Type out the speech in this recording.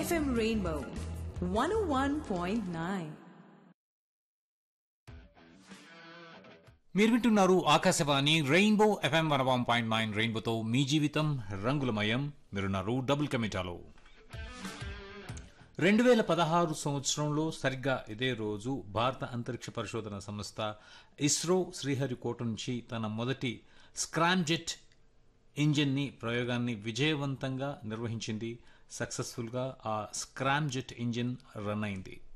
FM Rainbow 101.9. మీరు వింటున్నారు Akashvani rainbow FM one one point nine రెయిన్బోతో మీ జీవితం రంగులమయం మీరున్నారు డబుల్ కమిటాలో రెండు వేల పదహారు సంవత్సరంలో సరిగ్గా ఇదే రోజు భారత అంతరిక్ష పరిశోధన సంస్థ ఇస్రో శ్రీహరికోట నుంచి తన మొదటి స్క్రామ్జెట్ ఇంజిన్ని ప్రయోగాన్ని విజయవంతంగా నిర్వహించింది సక్సెస్ఫుల్గా ఆ స్క్రామ్జెట్ ఇంజిన్ రన్ అయింది